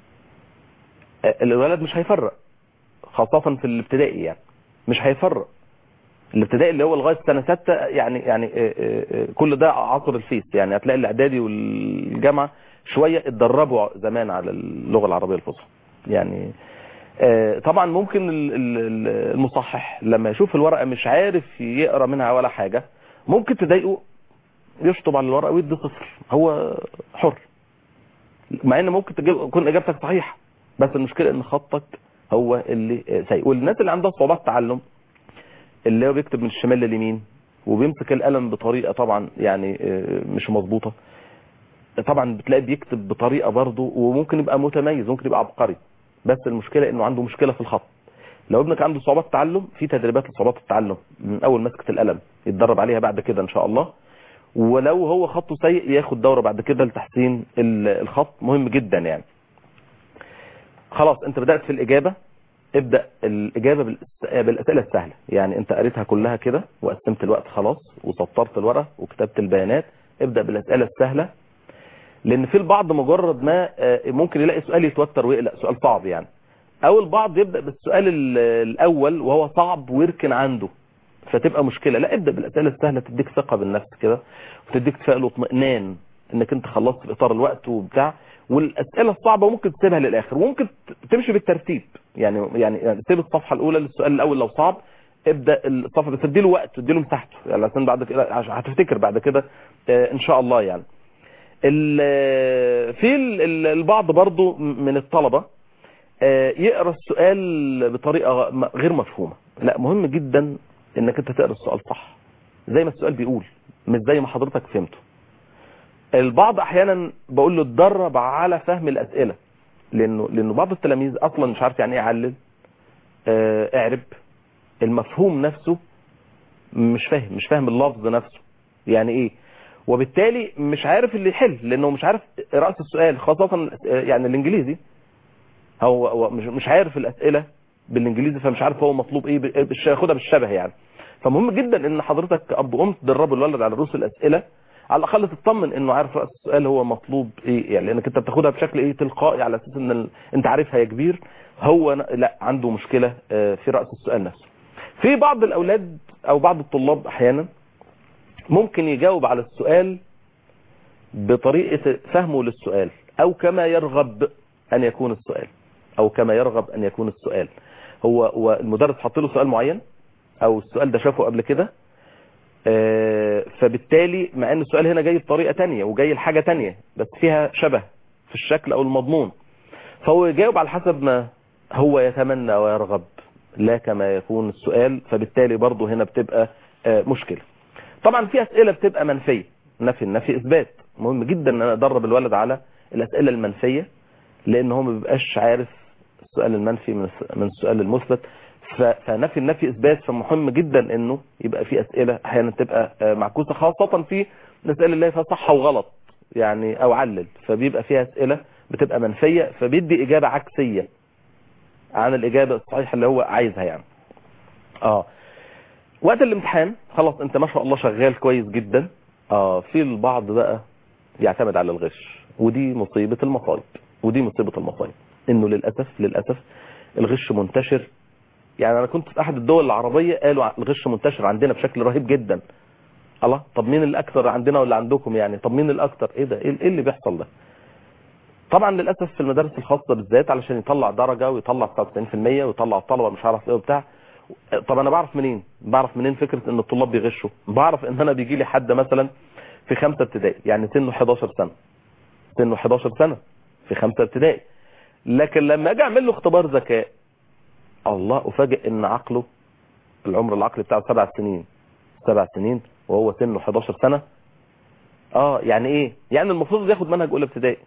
الولد مش هيفرق خاصة في الابتدائي يعني مش هيفرق الابتدائي اللي هو لغاية سنة ستة يعني يعني كل ده عصر الفيس يعني هتلاقي الإعدادي والجامعة شوية اتدربوا زمان على اللغة العربية الفصحى يعني طبعا ممكن المصحح لما يشوف الورقة مش عارف يقرأ منها ولا حاجة ممكن تضايقه يشطب على الورقة ويدي صفر هو حر مع ان ممكن تكون اجابتك صحيحة بس المشكلة ان خطك هو اللي سيء والناس اللي عندها صعوبات تعلم اللي هو بيكتب من الشمال لليمين وبيمسك القلم بطريقة طبعا يعني مش مظبوطة طبعا بتلاقي بيكتب بطريقة برضه وممكن يبقى متميز ممكن يبقى عبقري بس المشكلة انه عنده مشكلة في الخط لو ابنك عنده صعوبات تعلم في تدريبات لصعوبات التعلم من اول مسكة القلم يتدرب عليها بعد كده ان شاء الله ولو هو خطه سيء ياخد دورة بعد كده لتحسين الخط مهم جدا يعني خلاص انت بدأت في الاجابة ابدأ الاجابة بالاسئلة السهلة يعني انت قريتها كلها كده وقسمت الوقت خلاص وسطرت الورقة وكتبت البيانات ابدأ بالاسئلة السهلة لان في البعض مجرد ما ممكن يلاقي سؤال يتوتر ويقلق سؤال صعب يعني او البعض يبدأ بالسؤال الاول وهو صعب ويركن عنده فتبقى مشكلة لا ابدأ بالاسئلة السهلة تديك ثقة بالنفس كده وتديك تفائل واطمئنان انك انت خلصت في اطار الوقت وبتاع والاسئله الصعبه ممكن تسيبها للاخر وممكن تمشي بالترتيب يعني يعني تسيب الصفحه الاولى للسؤال الاول لو صعب ابدا الصفحه بس اديله وقت اديله مساحته يعني عشان بعد كده عشان هتفتكر بعد كده آه، ان شاء الله يعني ال- في ال- ال- البعض برضو من الطلبه آه، يقرا السؤال بطريقه م- غير مفهومه لا مهم جدا انك انت تقرا السؤال صح زي ما السؤال بيقول مش زي ما حضرتك فهمته البعض احيانا بقول له اتدرب على فهم الاسئله لانه لانه بعض التلاميذ اصلا مش عارف يعني ايه يعلل آه، اعرب المفهوم نفسه مش فاهم مش فاهم اللفظ نفسه يعني ايه وبالتالي مش عارف اللي يحل لانه مش عارف رأس السؤال خاصة آه، يعني الانجليزي هو هو مش مش عارف الاسئله بالانجليزي فمش عارف هو مطلوب ايه ب- بالش- ياخدها بالشبه يعني فمهم جدا ان حضرتك كأب قمت تدرب الولد على رؤوس الاسئله على الاقل تطمن انه عارف راس السؤال هو مطلوب ايه يعني لانك انت بتاخدها بشكل ايه تلقائي على اساس ان ال... انت عارفها يا كبير هو ن- لا عنده مشكله آه، في راس السؤال نفسه في بعض الاولاد او بعض الطلاب احيانا ممكن يجاوب على السؤال بطريقه فهمه للسؤال او كما يرغب ان يكون السؤال او كما يرغب ان يكون السؤال هو هو المدرس حط له سؤال معين او السؤال ده شافه قبل كده آه، فبالتالي مع ان السؤال هنا جاي بطريقه تانية وجاي لحاجه تانية بس فيها شبه في الشكل او المضمون فهو يجاوب على حسب ما هو يتمنى ويرغب لا كما يكون السؤال فبالتالي برضه هنا بتبقى آه، مشكله طبعا في اسئله بتبقى منفيه نفي النفي اثبات مهم جدا ان انا ادرب الولد على الاسئله المنفيه لان هو ما بيبقاش عارف السؤال المنفي من الس- من السؤال المثبت ف- فنفي النفي اثبات فمهم جدا انه يبقى في اسئله احيانا تبقى آه، معكوسه خاصه في مسائل اللي فيها صح وغلط يعني او علل فبيبقى فيها اسئله بتبقى منفيه فبيدي اجابه عكسيه عن الاجابه الصحيحه اللي هو عايزها يعني اه وقت الامتحان خلاص انت ما شاء الله شغال كويس جدا اه في البعض بقى يعتمد على الغش ودي مصيبة المصايب ودي مصيبة المصايب انه للأسف للأسف الغش منتشر يعني انا كنت في احد الدول العربية قالوا ع- الغش منتشر عندنا بشكل رهيب جدا الله طب مين الاكثر عندنا ولا عندكم يعني طب مين الاكثر ايه ده ايه إيه اللي بيحصل ده طبعا للاسف في المدارس الخاصه بالذات علشان يطلع درجه ويطلع 99% ويطلع الطلبه مش عارف ايه وبتاع طب انا بعرف منين بعرف منين فكره ان الطلاب بيغشوا بعرف ان انا بيجي لي حد مثلا في خمسه ابتدائي يعني سنه 11 سنه سنه 11 سنه في خمسه ابتدائي لكن لما اجي اعمل له اختبار ذكاء الله افاجئ ان عقله العمر العقلي بتاعه سبع سنين سبع سنين وهو سنه 11 سنه اه يعني ايه يعني المفروض ياخد منهج اولى ابتدائي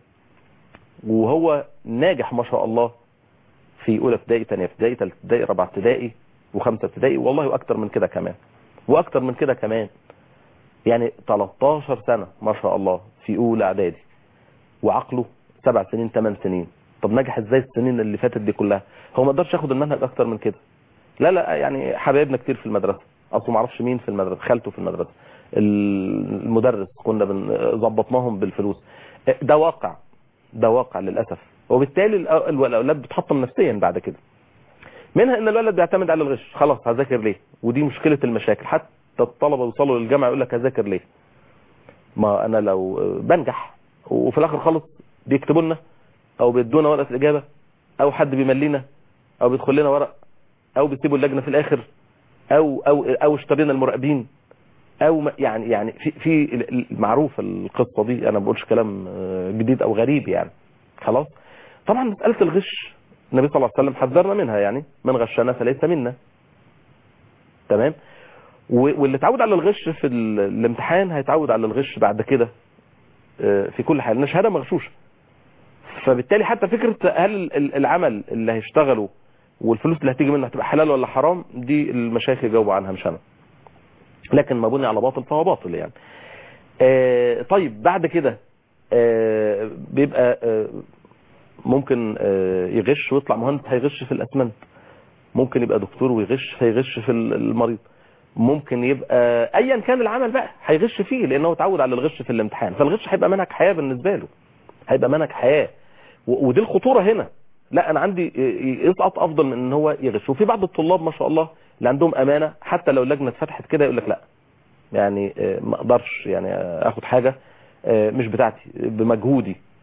وهو ناجح ما شاء الله في اولى ابتدائي ثانيه ابتدائي ثالثه ابتدائي رابعه ابتدائي وخمسه ابتدائي والله واكتر من كده كمان واكتر من كده كمان يعني 13 سنه ما شاء الله في اولى اعدادي وعقله سبع سنين ثمان سنين طب نجح ازاي السنين اللي فاتت دي كلها هو ما قدرش ياخد المنهج اكتر من كده لا لا يعني حبايبنا كتير في المدرسه اصله ما اعرفش مين في المدرسه خالته في المدرسه المدرس كنا ظبطناهم بالفلوس ده واقع ده واقع للاسف وبالتالي الأ- الاولاد بتحطم نفسيا بعد كده منها ان الولد بيعتمد على الغش خلاص هذاكر ليه ودي مشكله المشاكل حتى الطلبه يوصلوا للجامعه يقول لك هذاكر ليه ما انا لو بنجح وفي الاخر خالص بيكتبوا لنا او بيدونا ورقه الاجابه او حد بيملينا او بيدخل لنا ورق او بيسيبوا اللجنه في الاخر او او او اشترينا المراقبين او ما- يعني يعني في في المعروف القصه دي انا ما بقولش كلام آه، جديد او غريب يعني خلاص طبعا مساله الغش النبي صلى الله عليه وسلم حذرنا منها يعني من غشنا فليس منا تمام و- واللي اتعود على الغش في ال- الامتحان هيتعود على الغش بعد كده آه، في كل حال لان شهاده مغشوشه فبالتالي حتى فكره هل ال- ال- العمل اللي هيشتغله والفلوس اللي هتيجي منه هتبقى حلال ولا حرام دي المشايخ يجاوبوا عنها مش انا لكن ما بني على باطل فهو باطل يعني آه، طيب بعد كده آه، بيبقى آه، ممكن آه، يغش ويطلع مهندس هيغش في الاسمنت ممكن يبقى دكتور ويغش فيغش في المريض ممكن يبقى ايا كان العمل بقى هيغش فيه لانه اتعود على الغش في الامتحان فالغش هيبقى منهج حياه بالنسبه له هيبقى منهج حياه و- ودي الخطوره هنا لا انا عندي ي- يسقط افضل من ان هو يغش وفي بعض الطلاب ما شاء الله اللي عندهم امانه حتى لو اللجنه اتفتحت كده يقول لك لا يعني آه، ما اقدرش يعني آه، اخد حاجه آه، مش بتاعتي بمجهودي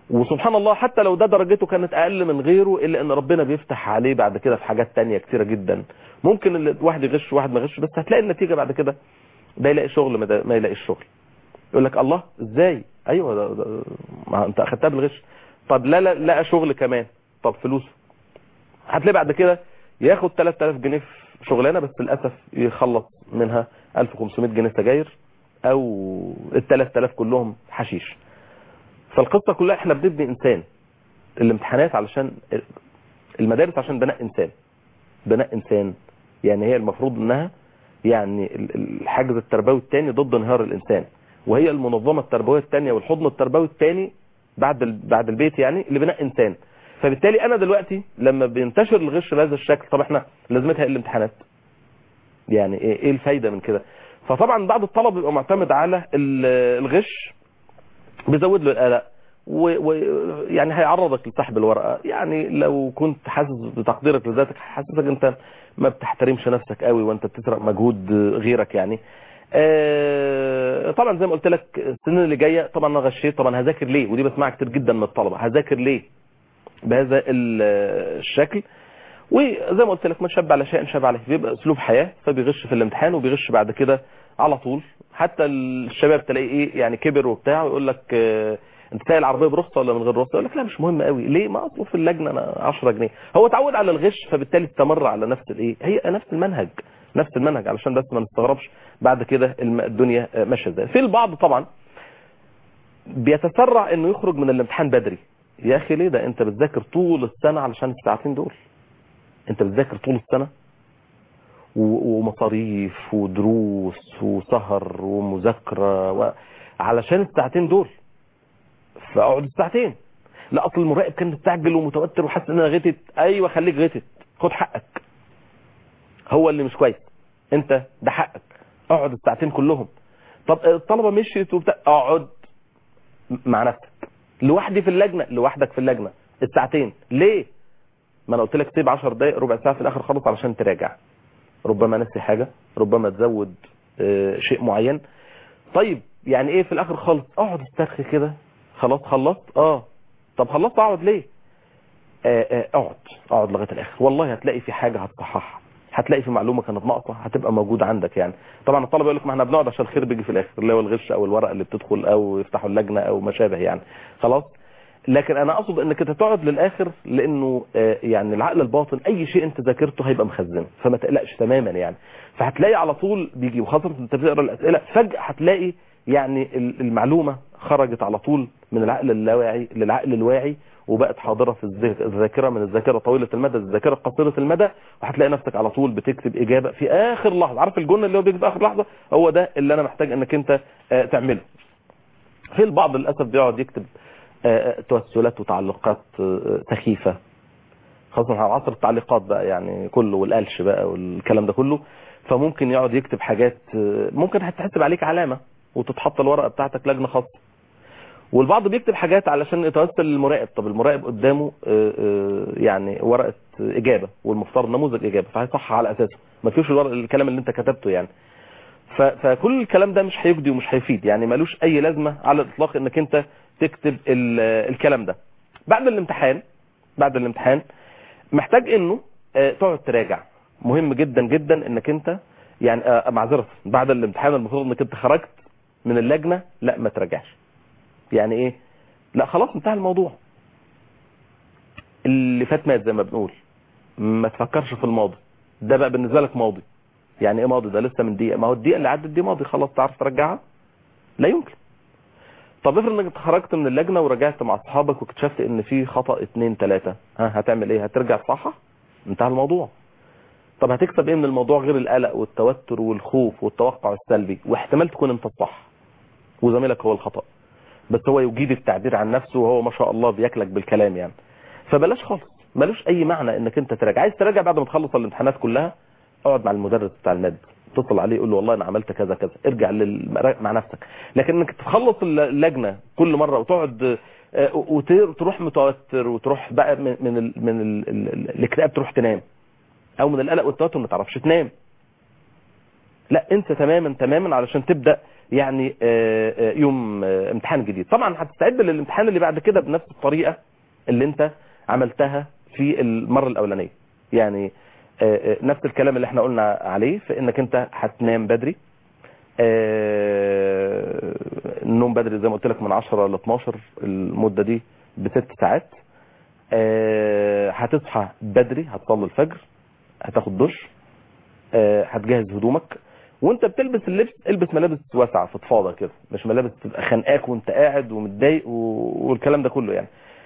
وسبحان الله حتى لو ده درجته كانت اقل من غيره الا ان ربنا بيفتح عليه بعد كده في حاجات تانية كتيرة جدا ممكن ال- واحد يغش واحد ما يغش بس هتلاقي النتيجة بعد كده ده يلاقي شغل ما, ده ما يلاقي الشغل يقول لك الله ازاي ايوه ده ده ما انت اخدتها بالغش طب لا لا لقى شغل كمان طب فلوسه هتلاقي بعد كده ياخد 3000 جنيه في شغلانه بس للاسف يخلص منها 1500 جنيه سجاير او ال 3000 كلهم حشيش فالقصه كلها احنا بنبني انسان الامتحانات علشان المدارس عشان بناء انسان بناء انسان يعني هي المفروض انها يعني ال- الحاجز التربوي الثاني ضد انهيار الانسان وهي المنظمه التربويه الثانيه والحضن التربوي الثاني بعد ال- بعد البيت يعني لبناء انسان فبالتالي انا دلوقتي لما بينتشر الغش بهذا الشكل طب احنا لازمتها ايه الامتحانات يعني ايه إيه الفايده من كده فطبعا بعض الطلب بيبقى معتمد على ال- الغش بيزود له القلق ويعني هيعرضك لسحب الورقه يعني لو كنت حاسس بتقديرك لذاتك حاسسك انت ما بتحترمش نفسك قوي وانت بتسرق مجهود غيرك يعني آه، طبعا زي ما قلت لك السنين اللي جايه طبعا انا غشيت طبعا هذاكر ليه ودي بسمعها كتير جدا من الطلبه هذاكر ليه بهذا ال- الشكل وزي ما قلت لك من شاب على شيء شاب عليه بيبقى اسلوب حياه فبيغش في الامتحان وبيغش بعد كده على طول حتى الشباب تلاقيه ايه يعني كبر وبتاع ويقول لك آه، انت سايق العربيه برخصه ولا من غير رخصه يقول لك لا مش مهم قوي ليه ما اصله في اللجنه انا 10 جنيه هو اتعود على الغش فبالتالي استمر على نفس الايه هي نفس المنهج نفس المنهج علشان بس ما نستغربش بعد كده الم- الدنيا آه، ماشيه ازاي في البعض طبعا بيتسرع انه يخرج من الامتحان بدري يا اخي ليه ده انت بتذاكر طول السنه علشان الساعتين دول انت بتذاكر طول السنه و- ومصاريف ودروس وسهر ومذاكره و... علشان الساعتين دول فاقعد الساعتين لا اصل المراقب كان مستعجل ومتوتر وحاسس ان انا غتت ايوه خليك غتت خد حقك هو اللي مش كويس انت ده حقك اقعد الساعتين كلهم طب الطلبه مشيت وبتاع اقعد مع نفسك لوحدي في اللجنه لوحدك في اللجنه الساعتين ليه ما انا قلت لك سيب 10 دقائق ربع ساعه في الاخر خالص علشان تراجع ربما نسي حاجه ربما تزود آه، شيء معين طيب يعني ايه في الاخر خالص اقعد استرخي كده خلاص خلصت اه طب خلصت اقعد ليه آه، آه، اقعد اقعد لغايه الاخر والله هتلاقي في حاجه هتصححها هتلاقي في معلومه كانت ناقصه هتبقى موجوده عندك يعني طبعا الطلبه يقول لك ما احنا بنقعد عشان الخير بيجي في الاخر اللي هو الغش او الورقه اللي بتدخل او يفتحوا اللجنه او ما شابه يعني خلاص لكن انا اقصد انك انت تقعد للاخر لانه آه، يعني العقل الباطن اي شيء انت ذاكرته هيبقى مخزنه فما تقلقش تماما يعني فهتلاقي على طول بيجي وخاصه انت بتقرا الاسئله فجاه هتلاقي يعني ال- المعلومه خرجت على طول من العقل اللاواعي للعقل الواعي وبقت حاضره في الذ- الذاكره من الذاكره طويله المدى للذاكره قصيره المدى وهتلاقي نفسك على طول بتكتب اجابه في اخر لحظه عارف الجمله اللي هو بيكتب في اخر لحظه هو ده اللي انا محتاج انك انت آه، تعمله في البعض للاسف بيقعد يكتب آه، آه، توسلات وتعليقات آه، سخيفه خاصه على عصر التعليقات بقى يعني كله والقلش بقى والكلام ده كله فممكن يقعد يكتب حاجات آه، ممكن هتحسب عليك علامه وتتحط الورقه بتاعتك لجنه خاصه والبعض بيكتب حاجات علشان يتوسل للمراقب طب المراقب قدامه آه، آه، يعني ورقه اجابه والمفترض نموذج اجابه فهيصحح على اساسه ما فيهوش الورق الكلام اللي انت كتبته يعني ف- فكل الكلام ده مش هيجدي ومش هيفيد يعني ملوش اي لازمه على الاطلاق انك انت تكتب ال- الكلام ده بعد الامتحان بعد الامتحان محتاج انه آه، تقعد تراجع مهم جدا جدا انك انت يعني آه، معذره بعد الامتحان المفروض انك انت خرجت من اللجنه لا ما تراجعش يعني ايه لا خلاص انتهى الموضوع اللي فات مات زي ما بنقول ما تفكرش في الماضي ده بقى بالنسبه لك ماضي يعني ايه ماضي ده لسه من دقيقه ما هو الدقيقه اللي عدت دي ماضي خلاص تعرف ترجعها لا يمكن طب افرض انك خرجت من اللجنه ورجعت مع اصحابك واكتشفت ان في خطا اتنين تلاته ها هتعمل ايه هترجع تصحح انتهى الموضوع طب هتكسب ايه من الموضوع غير القلق والتوتر والخوف والتوقع السلبي واحتمال تكون انت الصح وزميلك هو الخطا بس هو يجيد التعبير عن نفسه وهو ما شاء الله بياكلك بالكلام يعني فبلاش خالص ملوش اي معنى انك انت تراجع عايز تراجع بعد ما تخلص الامتحانات كلها اقعد مع المدرس بتاع الماده اتصل عليه يقول له والله انا عملت كذا كذا ارجع لل... مع نفسك لكن انك تخلص اللجنه كل مره وتقعد آه، وتروح متوتر وتروح بقى من من ال... من ال... ال... الاكتئاب تروح تنام او من القلق والتوتر ما تعرفش تنام لا انسى تماما تماما علشان تبدا يعني آه، آه، يوم آه، امتحان جديد طبعا هتستعد للامتحان اللي بعد كده بنفس الطريقه اللي انت عملتها في المره الاولانيه يعني آه، آه، نفس الكلام اللي احنا قلنا عليه في انك انت هتنام بدري آه، النوم بدري زي ما قلت لك من 10 ل 12 المده دي بست ساعات آه، هتصحى بدري هتصلي الفجر هتاخد دش آه، هتجهز هدومك وانت بتلبس اللبس البس ملابس واسعه فضفاضه كده مش ملابس تبقى خانقاك وانت قاعد ومتضايق و- والكلام ده كله يعني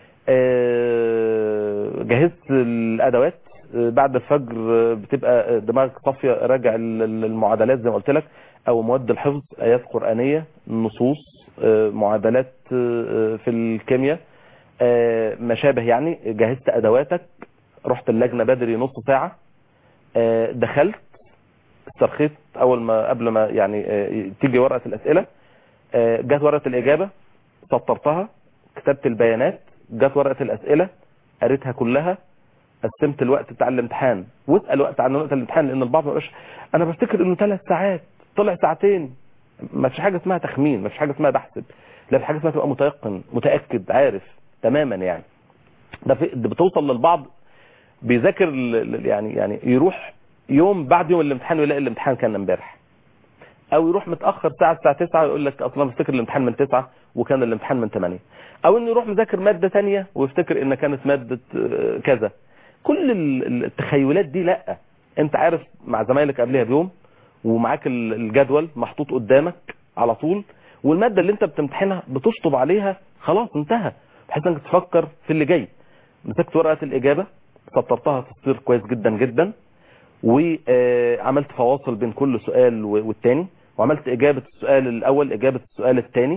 آه، جهزت الادوات آه، بعد الفجر آه، بتبقى دماغك صافيه راجع ال- ال- المعادلات زي ما قلت لك او مواد الحفظ ايات قرانيه نصوص آه، معادلات آه، في الكيمياء آه، ما شابه يعني جهزت ادواتك رحت اللجنه بدري نص ساعه آه، دخلت استرخيت اول ما قبل ما يعني آه، تيجي ورقه الاسئله آه، جت ورقه الاجابه سطرتها كتبت البيانات جت ورقه الاسئله قريتها كلها قسمت الوقت بتاع الامتحان واسال وقت عن وقت الامتحان لان البعض ما يبقاش انا بفتكر انه ثلاث ساعات طلع ساعتين ما فيش حاجه اسمها تخمين ما فيش حاجه اسمها بحسب لا في حاجه اسمها تبقى متيقن متاكد عارف تماما يعني ده, في ده بتوصل للبعض بيذاكر ال- ال- يعني يعني يروح يوم بعد يوم الامتحان ويلاقي الامتحان كان امبارح او يروح متاخر ساعه الساعه 9 ويقول لك اصلا بفتكر الامتحان من 9 وكان الامتحان من 8 او انه يروح مذاكر ماده ثانيه ويفتكر ان كانت ماده آه، كذا كل ال- ال- التخيلات دي لا انت عارف مع زمايلك قبلها بيوم ومعاك ال- الجدول محطوط قدامك على طول والماده اللي انت بتمتحنها بتشطب عليها خلاص انتهى بحيث انك تفكر في اللي جاي مسكت ورقه الاجابه سطرتها تسطير كويس جدا جدا وعملت فواصل بين كل سؤال و- والتاني وعملت اجابه السؤال الاول اجابه السؤال الثاني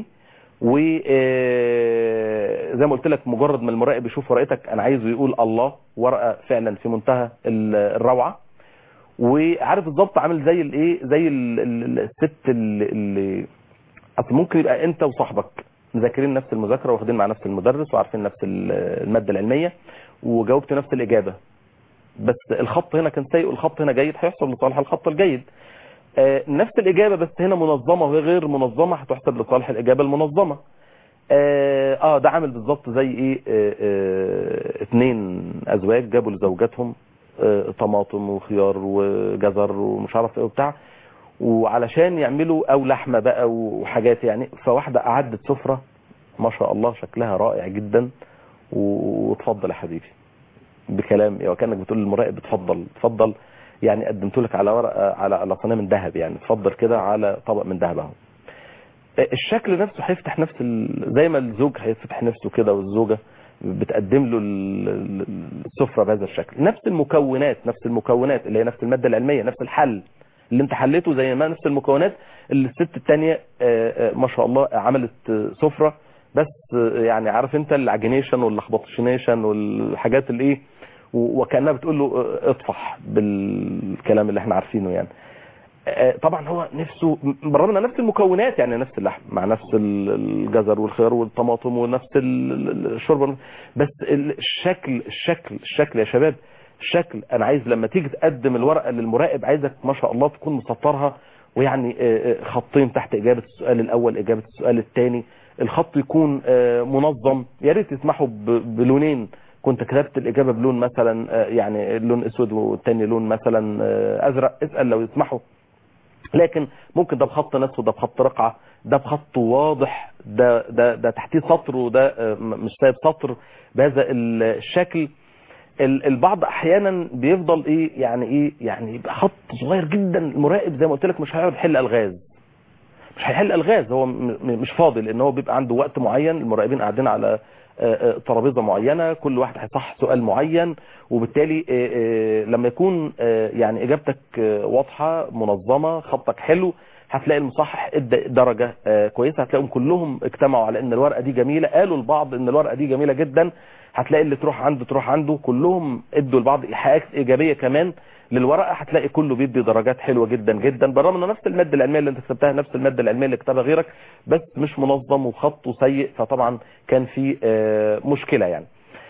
وزي ما قلت لك مجرد ما المراقب يشوف ورقتك انا عايزه يقول الله ورقه فعلا في منتهى ال- الروعه وعارف بالظبط عامل زي الايه زي ال- ال- الست اللي, اللي اصل ممكن يبقى انت وصاحبك مذاكرين نفس المذاكره واخدين مع نفس المدرس وعارفين نفس ال- الماده العلميه وجاوبت نفس الاجابه بس الخط هنا كان سيء والخط هنا جيد هيحسب لصالح الخط الجيد آه، نفس الإجابة بس هنا منظمة وهي غير منظمة هتحسب لصالح الإجابة المنظمة اه آه، ده عامل بالظبط زي ايه آه، آه، اتنين ازواج جابوا لزوجاتهم آه، طماطم وخيار وجزر ومش عارف ايه وبتاع وعلشان يعملوا او لحمه بقى وحاجات يعني فواحده اعدت سفره ما شاء الله شكلها رائع جدا وتفضل يا حبيبي بكلام يعني كانك بتقول للمراقب اتفضل اتفضل يعني قدمت لك على ورقه على على صينيه من ذهب يعني اتفضل كده على طبق من ذهب اهو الشكل نفسه هيفتح نفس ال... زي ما الزوج هيفتح نفسه كده والزوجه بتقدم له ال- ال- السفره بهذا الشكل نفس المكونات نفس المكونات اللي هي نفس الماده العلميه نفس الحل اللي انت حليته زي ما نفس المكونات اللي الست الثانيه ما شاء الله عملت آه، سفره بس آه، يعني عارف انت العجينيشن واللخبطشنيشن والحاجات اللي ايه و- وكانها بتقول له آه، اطفح بالكلام اللي احنا عارفينه يعني آه، طبعا هو نفسه بالرغم من نفس المكونات يعني نفس اللحم مع نفس ال- الجزر والخيار والطماطم ونفس ال- ال- الشوربه بس الشكل الشكل الشكل يا شباب الشكل انا عايز لما تيجي تقدم الورقه للمراقب عايزك ما شاء الله تكون مسطرها ويعني آه، آه، خطين تحت اجابه السؤال الاول اجابه السؤال الثاني الخط يكون آه، منظم يا ريت يسمحوا ب- بلونين كنت كتبت الاجابه بلون مثلا آه، يعني لون اسود والتاني لون مثلا آه، ازرق اسال لو يسمحوا لكن ممكن ده بخط نصف وده بخط رقعه ده بخط واضح ده ده ده تحتيه سطر وده آه، م- مش سايب سطر بهذا الشكل ال- البعض احيانا بيفضل ايه يعني ايه يعني يبقى خط صغير جدا المراقب زي ما قلت لك مش هيقعد يحل الغاز مش هيحل الغاز هو م- م- مش فاضي لان هو بيبقى عنده وقت معين المراقبين قاعدين على آه، آه، ترابيزه معينه كل واحد هيصح سؤال معين وبالتالي آه، آه، لما يكون آه، يعني اجابتك آه، واضحه منظمه خطك حلو هتلاقي المصحح ادى درجه آه، كويسه هتلاقيهم كلهم اجتمعوا على ان الورقه دي جميله قالوا لبعض ان الورقه دي جميله جدا هتلاقي اللي تروح عنده تروح عنده كلهم ادوا لبعض ايحاءات ايجابيه كمان للورقه هتلاقي كله بيدي درجات حلوه جدا جدا بالرغم ان نفس الماده العلميه اللي انت كتبتها نفس الماده العلميه اللي كتبها غيرك بس مش منظم وخطه سيء فطبعا كان في آه، مشكله يعني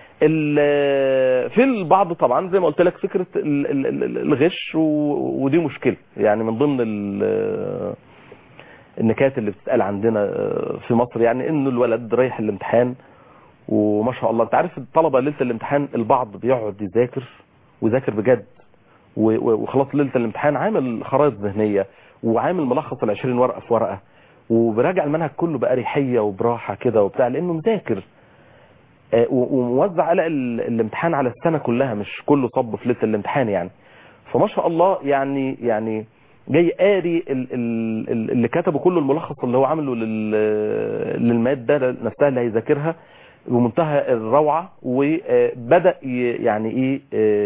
ال- في البعض طبعا زي ما قلت لك فكره ال- ال- ال- الغش و- ودي مشكله يعني من ضمن ال- النكات اللي بتتقال عندنا في مصر يعني انه الولد رايح الامتحان وما شاء الله انت عارف الطلبه ليله الامتحان البعض بيقعد يذاكر ويذاكر بجد وخلاص ليله الامتحان عامل خرائط ذهنيه وعامل ملخص ال 20 ورقه في ورقه وبراجع المنهج كله بأريحية وبراحة كده وبتاع لانه مذاكر وموزع على الامتحان على السنة كلها مش كله صب في ليله الامتحان يعني فما شاء الله يعني يعني جاي قاري اللي كتبه كله الملخص اللي هو عامله للمادة نفسها اللي هيذاكرها بمنتهى الروعة وبدأ يعني ايه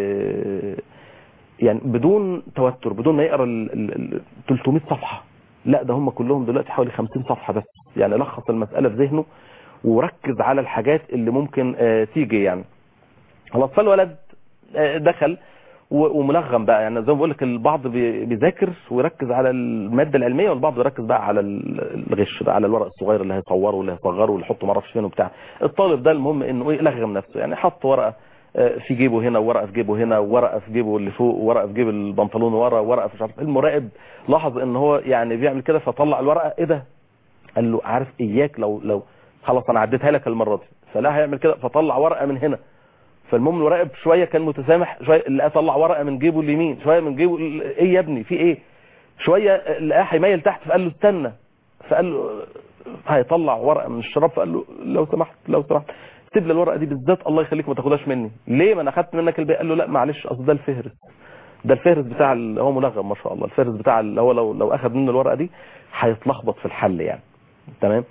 يعني بدون توتر بدون ما يقرا ال 300 صفحة لا ده هم كلهم دلوقتي حوالي 50 صفحة بس يعني لخص المسألة في ذهنه وركز على الحاجات اللي ممكن تيجي يعني خلاص فالولد دخل وملغم بقى يعني زي ما بقول لك البعض بيذاكر ويركز على الماده العلميه والبعض يركز بقى على الغش بقى على الورق الصغير اللي هيصوره واللي هيصغره واللي يحطه ما اعرفش فين وبتاع الطالب ده المهم انه ايه لغم نفسه يعني حط ورقه في جيبه هنا وورقه في جيبه هنا وورقه في جيبه اللي فوق وورقه في جيب البنطلون ورا ورقه في مش عارف المراقب لاحظ ان هو يعني بيعمل كده فطلع الورقه ايه ده قال له عارف اياك لو لو خلاص انا عديتها لك المره دي فلا هيعمل كده فطلع ورقه من هنا فالمهم المراقب شويه كان متسامح شويه لقى طلع ورقه من جيبه اليمين شويه من جيبه ايه يا ابني في ايه شويه لقاه هيميل تحت فقال له استنى فقال له هيطلع ورقه من الشراب فقال له لو سمحت لو سمحت سيب لي الورقه دي بالذات الله يخليك ما تاخدهاش مني ليه ما انا اخدت منك الباقي قال له لا معلش اصل ده الفهرس ده الفهرس بتاع اللي هو ملغم ما شاء الله الفهرس بتاع اللي هو لو لو اخذ منه الورقه دي هيتلخبط في الحل يعني تمام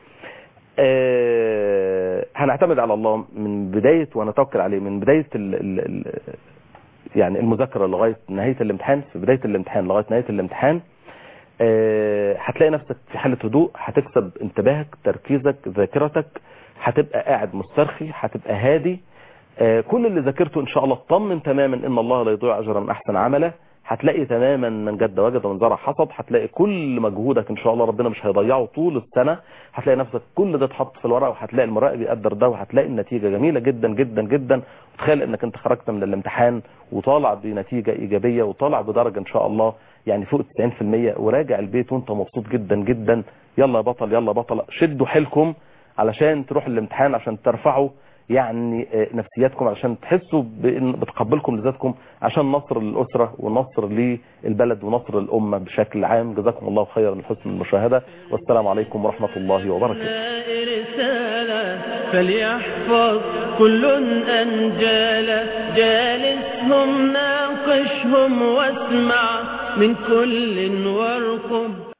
آه هنعتمد على الله من بداية ونتوكل عليه من بداية ال ال ال يعني المذاكرة لغاية نهاية الامتحان في بداية الامتحان لغاية نهاية الامتحان آه هتلاقي نفسك في حالة هدوء هتكسب انتباهك تركيزك ذاكرتك هتبقى قاعد مسترخي هتبقى هادي آه كل اللي ذاكرته ان شاء الله اطمن تماما ان الله لا يضيع اجر من احسن عمله هتلاقي تماما من جد وجد ومن زرع حصد هتلاقي كل مجهودك ان شاء الله ربنا مش هيضيعه طول السنة هتلاقي نفسك كل ده اتحط في الورقه وهتلاقي المراقب يقدر ده وهتلاقي النتيجة جميلة جدا جدا جدا وتخيل انك انت خرجت من الامتحان وطالع بنتيجة ايجابية وطالع بدرجة ان شاء الله يعني فوق 90% وراجع البيت وانت مبسوط جدا جدا يلا يا بطل يلا بطل شدوا حيلكم علشان تروح الامتحان عشان ترفعوا يعني نفسياتكم عشان تحسوا بتقبلكم لذاتكم عشان نصر للأسرة ونصر للبلد ونصر الأمة بشكل عام جزاكم الله خيرا لحسن المشاهدة والسلام عليكم ورحمة الله وبركاته رسالة فليحفظ كل أنجالا جالسهم ناقشهم واسمع من كل وارقب